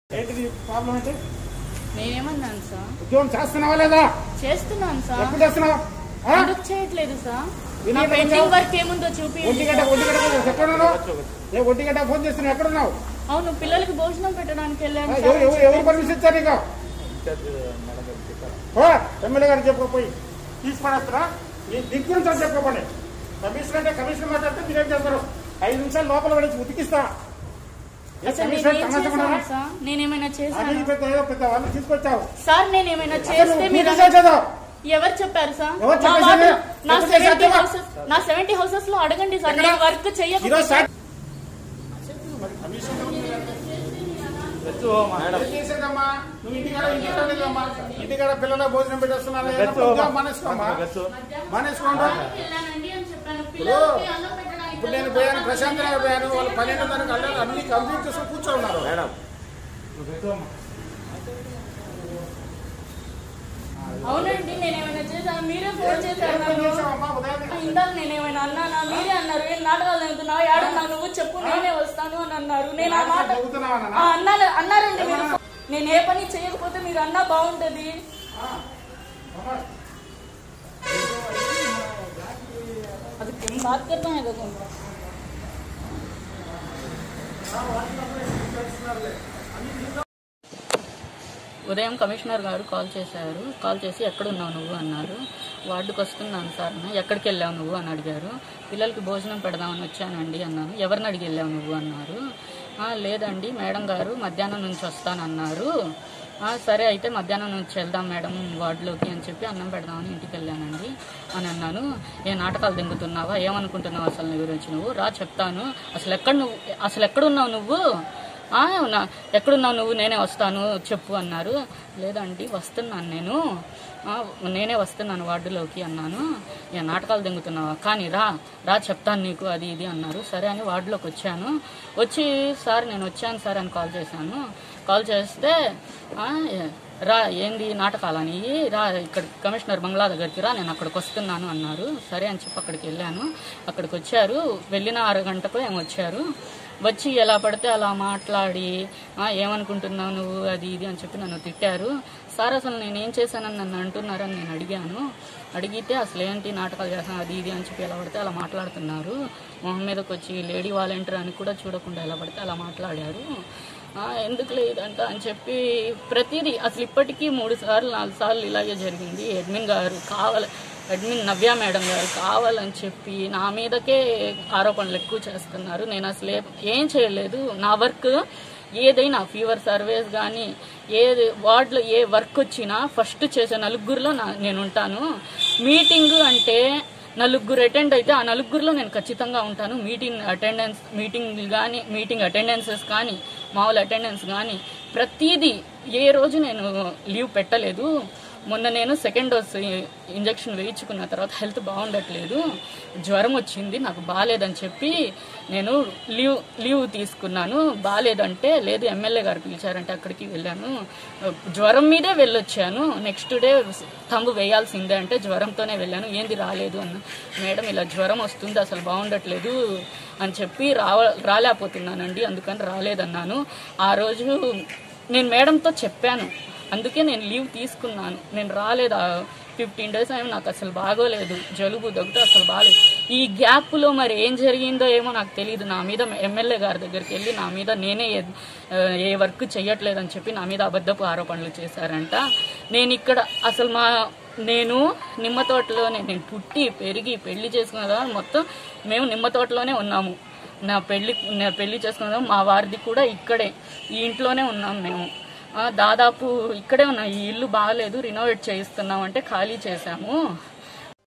ఏంటిది ప్రాబ్లం ఏంటి నేనేమన్నాను సార్ ఉద్యోగం చేస్తున్నావా లేదా చేస్తున్నాను సార్ ఎప్పుడు చేస్తున్నావు ఆ? ఎందుకు చేయట్లేదు సార్ ఈ నా నాకు పెండింగ్ కొంచెం- వర్క్ ఏముందో చూపి ఒంటి గంట ఒంటి గంట ఎక్కడున్నావు ఏ ఒంటి గంట ఫోన్ చేస్తున్నావు ఎక్కడున్నావు అవును పిల్లలకి భోజనం పెట్టడానికి ఆ, వెళ్ళాను ఎవరు సార్. ఎవరు ఎవరు పర్మిషన్ ఇచ్చారు నీకు ఓ, ఎమ్మెల్యే గారు చెప్పుకోపోయి తీసుకునేస్తారా నీ దిక్కు నుంచి అని చెప్పుకోపండి కమిషనర్ అంటే కమిషనర్ మాట్లాడితే మీరేం చేస్తారు ఐదు నిమిషాలు లోపల పడి ఉతికిస్తా ఏ అసలు కమిషనర్ నేనేం తమాషా చేశాను సార్ నేనేమైనా అది చేశాను పెద్ద ఏదో పెద్ద వాళ్ళు తీసుకొచ్చావు సార్ నేనేమైనా అసలు చేస్తే నువ్వు మీరు చేసావు కదా ఎవరు చెప్పారు సార్ ఎవరు నా చెప్పేశారు? వార్డులో- నా ఎప్పుడు సెవెంటీ చేశారు? హౌసెస్ నా సెవెంటీ హౌసెస్ లో అడగండి సార్ ఎక్కడ? నేను వర్క్ ఈరోజు చెయ్యకపోతే స్టార్ట్ మరి కమిషనర్ ఏం చేసేదమ్మా? నువ్వు ఇంటికాడ ఇంటికాడ లేదమ్మా. ఇంటికాడ పిల్లల భోజనం పెట్టేస్తున్నారు ఉద్యోగం మానేసుకోమ్మా మానేసుకోండి వెళ్ళానండి అని చెప్పాను ఇప్పుడు పిల్లలకి అన్నం పెట్టడానికి ఇప్పుడు నేను పోయాను ప్రశాంత్ నగర్ పోయాను వాళ్ళు పన్నెండు దానికి అల్లారు అన్ని కంప్లీట్ చేసుకుని కూర్చో ఉన్నారు అవునండి నేనేమైనా చేశాను మీరే ఫోన్ చేశారు ఏం నాకు. చేసావమ్మా ఉదయాన్నే? ఇందాక నేనేమైనా అన్నానా మీరే అన్నారు ఏం నాటకాలు చదువుతున్నావు ఏడున్నావు నువ్వు చెప్పు నేనే వస్తాను అని అన్నారు నేను ఆ మాట చదువుతున్నావా నాన్న? ఆ, అన్నారు అన్నారండి మీరు నేను ఏ పని చేయకపోతే మీరు అన్నా బాగుంటది అమ్మా, అది ఏం బాత్ करता है देखो ఉదయం కమిషనర్ గారు కాల్ చేశారు కాల్ చేసి ఎక్కడున్నావు నువ్వు అన్నారు వార్డుకు వస్తున్నాను సార్ అన్న ఎక్కడికి వెళ్ళావు నువ్వు అని అడిగారు పిల్లలకి భోజనం పెడదామని వచ్చానండి అన్నాను ఎవరిని అడిగి వెళ్ళావు నువ్వు అన్నారు "ఆ, లేదండి మేడం గారు మధ్యాహ్నం నుంచి వస్తానన్నారు "ఆ, సరే అయితే మధ్యాహ్నం నుంచి వెళ్దాం మేడం వార్డులోకి అని చెప్పి అన్నం పెడదామని ఇంటికి వెళ్ళానండి అని అన్నాను ఏ నాటకాలు దింగుతున్నావా ఏమనుకుంటున్నావు అసలు నీ గురించి నువ్వు రా చెప్తాను అసలు ఎక్కడ నువ్వు అసలు ఎక్కడున్నావు నువ్వు "ఆ, అవునా ఎక్కడున్నావు నువ్వు నేనే వస్తాను చెప్పు అన్నారు లేదండి వస్తున్నాను నేను "ఆ, నేనే వస్తున్నాను వార్డులోకి అన్నాను ఏ నాటకాలు దింగుతున్నావా కానీ రా రా చెప్తాను నీకు అది ఇది అన్నారు సరే అని వార్డులోకి వచ్చాను వచ్చి సార్ నేను వచ్చాను సార్ అని కాల్ చేశాను కాల్ చేస్తే "ఆ, ఏ- రా ఏంది నాటకాలని రా ఇక్కడ కమిషనర్ బంగ్లా దగ్గరికి రా నేను అక్కడికి వస్తున్నాను అన్నారు సరే అని చెప్పి అక్కడికి వెళ్ళాను అక్కడికి వచ్చారు వెళ్ళిన అరగంటకు ఏమో వచ్చారు వచ్చి ఎలా పడితే అలా మాట్లాడి "ఆ, ఏమనుకుంటున్నావు నువ్వు అది ఇది అని చెప్పి నన్ను తిట్టారు సార్ అసలు నేను ఏం చేశానని నన్ను అంటున్నారని నేను అడిగాను అడిగితే అసలు ఏంటి నాటకాలు చేస్తాను అది ఇది అని చెప్పి ఎలా పడితే అలా మాట్లాడుతున్నారు మొహం మీదకి వచ్చి లేడీ వాలంటీర్ అని కూడా చూడకుండా ఎలా పడితే అలా మాట్లాడారు "ఆ, ఎందుకు లేదంట అని చెప్పి ప్రతిదీ అసలు ఇప్పటికీ మూడు సార్లు నాలుగు సార్లు ఇలాగే జరిగింది అడ్మిన్ గారు కావాలి అడ్మిన్ నవ్య మేడం గారు కావాలని చెప్పి నా మీదకే ఆరోపణలు ఎక్కువ చేస్తున్నారు నేను అసలు ఏ- ఏం చేయలేదు నా వర్క్ ఏదైనా ఫీవర్ సర్వేస్ కానీ ఏది వార్డులో ఏ వర్క్ వచ్చినా ఫస్ట్ చేసే నలుగురిలో నా నేను ఉంటాను మీటింగ్ అంటే నలుగురు అటెండ్ అయితే ఆ నలుగురిలో నేను ఖచ్చితంగా ఉంటాను మీటింగ్ అటెండెన్స్ మీటింగ్ కానీ మీటింగ్ అటెండెన్సెస్ కానీ మామూలు అటెండెన్స్ కానీ ప్రతిదీ ఏ రోజు నేను లీవ్ పెట్టలేదు మొన్న నేను సెకండ్ డోస్ ఇంజెక్షన్ వేయించుకున్న తర్వాత హెల్త్ బాగుండట్లేదు జ్వరం వచ్చింది నాకు బాగాలేదని చెప్పి నేను లీవ్ లీవ్ తీసుకున్నాను బాగాలేదంటే లేదు ఎమ్మెల్యే గారు పిలిచారంటే అక్కడికి వెళ్ళాను జ్వరం మీదే వెళ్ళొచ్చాను నెక్స్ట్ డే తంబు వేయాల్సిందే అంటే జ్వరంతోనే వెళ్ళాను ఏంది రాలేదు అన్న మేడం ఇలా జ్వరం వస్తుంది అసలు బాగుండట్లేదు అని చెప్పి రావ రాలేకపోతున్నానండి అందుకని రాలేదన్నాను ఆ రోజు నేను మేడంతో చెప్పాను అందుకే నేను లీవ్ తీసుకున్నాను నేను రాలేదు ఫిఫ్టీన్ డేస్ అయినా నాకు అసలు బాగోలేదు జలుబు దగ్గు అసలు బాగాలేదు ఈ గ్యాప్లో మరి ఏం జరిగిందో ఏమో నాకు తెలియదు నా మీద ఎమ్మెల్యే గారి దగ్గరికి వెళ్ళి నా మీద నేనే ఏ- ఏ వర్క్ చెయ్యట్లేదని చెప్పి నా మీద అబద్ధపు ఆరోపణలు చేశారంట నేను ఇక్కడ అసలు మా నేను నిమ్మ తోటలోనే నేను పుట్టి పెరిగి పెళ్లి చేసుకున్న తర్వాత మొత్తం మేము నిమ్మ తోటలోనే ఉన్నాము నా పెళ్లి నా పెళ్లి చేసుకున్న మా వారిది కూడా ఇక్కడే ఈ ఇంట్లోనే ఉన్నాం మేము ఆ, దాదాపు ఇక్కడే ఉన్నాం ఈ ఇల్లు బాగాలేదు రినోవేట్ చేయిస్తున్నాం అంటే ఖాళీ చేశాము